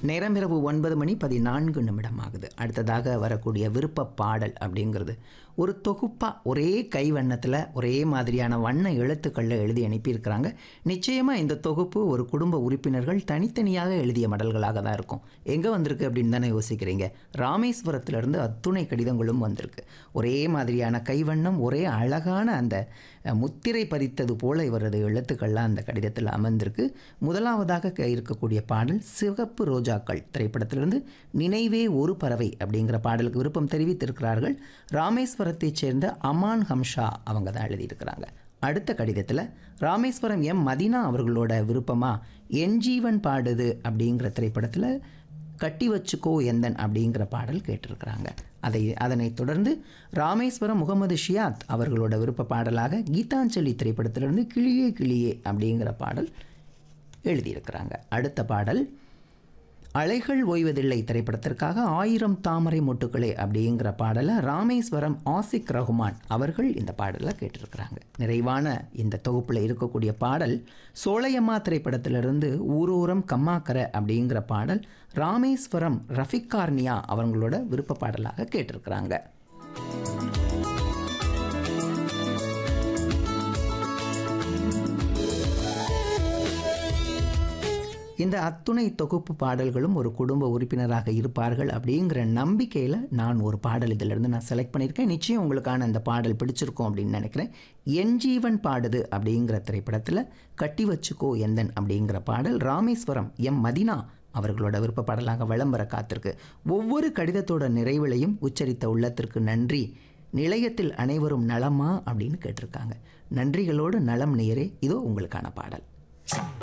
நேரம் இரவு ஒன்பது மணி பதினான்கு நிமிடம் ஆகுது அடுத்ததாக வரக்கூடிய விருப்ப பாடல் அப்படிங்கிறது ஒரு தொகுப்பாக ஒரே கை வண்ணத்தில் ஒரே மாதிரியான வண்ண எழுத்துக்களில் எழுதி அனுப்பியிருக்கிறாங்க நிச்சயமாக இந்த தொகுப்பு ஒரு குடும்ப உறுப்பினர்கள் தனித்தனியாக எழுதிய மடல்களாக தான் இருக்கும் எங்கே வந்திருக்கு அப்படின்னு தானே யோசிக்கிறீங்க ராமேஸ்வரத்திலிருந்து அத்துணை கடிதங்களும் வந்திருக்கு ஒரே மாதிரியான கைவண்ணம் ஒரே அழகான அந்த அஹ், முத்திரை பதித்தது போல இவரது எழுத்துக்கள்லாம் அந்த கடிதத்தில் அமர்ந்திருக்கு முதலாவதாக க- இருக்கக்கூடிய பாடல் சிவப்பு ரோஜாக்கள் திரைப்படத்திலிருந்து நினைவே ஒரு பறவை அப்படிங்கிற பாடலுக்கு விருப்பம் தெரிவித்திருக்கிறார்கள் ராமேஸ்வரத்தைச் சேர்ந்த அமான் ஹம்ஷா அவங்க தான் எழுதியிருக்கிறாங்க அடுத்த கடிதத்தில் ராமேஸ்வரம் எம் மதினா அவர்களோட விருப்பமாக என் ஜீவன் பாடுது அப்படிங்கிற திரைப்படத்தில் கட்டி வச்சுக்கோ எந்தன் அப்படிங்கிற பாடல் கேட்டிருக்கிறாங்க அதை அதனைத் தொடர்ந்து ராமேஸ்வரம் முகமது ஷியாத் அவர்களோட விருப்ப பாடலாக கீதாஞ்சலி திரைப்படத்திலிருந்து கிளியே கிளியே அப்படிங்கிற பாடல் எழுதியிருக்கிறாங்க அடுத்த பாடல் அலைகள் ஓய்வதில்லை திரைப்படத்திற்காக ஆயிரம் தாமரை மொட்டுக்களே அப்படிங்கிற பாடலை ராமேஸ்வரம் ஆசிக் ரகுமான் அவர்கள் இந்த பாடலை கேட்டிருக்கிறாங்க நிறைவான இந்த தொகுப்பில் இருக்கக்கூடிய பாடல் சோழையம்மா திரைப்படத்திலிருந்து ஊரூரம் கம்மாக்கரை அப்படிங்கிற பாடல் ராமேஸ்வரம் ரஃபிக் கார்னியா அவங்களோட விருப்ப பாடலாக கேட்டிருக்கிறாங்க இந்த அத்துணை தொகுப்பு பாடல்களும் ஒரு குடும்ப உறுப்பினராக இருப்பார்கள் அப்படிங்கிற நம்பிக்கையில் நான் ஒரு பாடல் இதிலிருந்து நான் செலக்ட் பண்ணியிருக்கேன் நிச்சயம் உங்களுக்கான அந்த பாடல் பிடிச்சிருக்கும் அப்படின்னு நினைக்கிறேன் என் ஜீவன் பாடுது அப்படிங்கிற திரைப்படத்தில் கட்டி வச்சுக்கோ எந்தன் அப்படிங்கிற பாடல் ராமேஸ்வரம் எம் மதினா அவர்களோட விருப்ப பாடலாக விளம்பர காத்திருக்கு ஒவ்வொரு கடிதத்தோட நிறைவிலையும் உச்சரித்த உள்ளத்திற்கு நன்றி நிலையத்தில் அனைவரும் நலமா அப்படின்னு கேட்டிருக்காங்க நன்றிகளோடு நலம் நேரே இதோ உங்களுக்கான பாடல்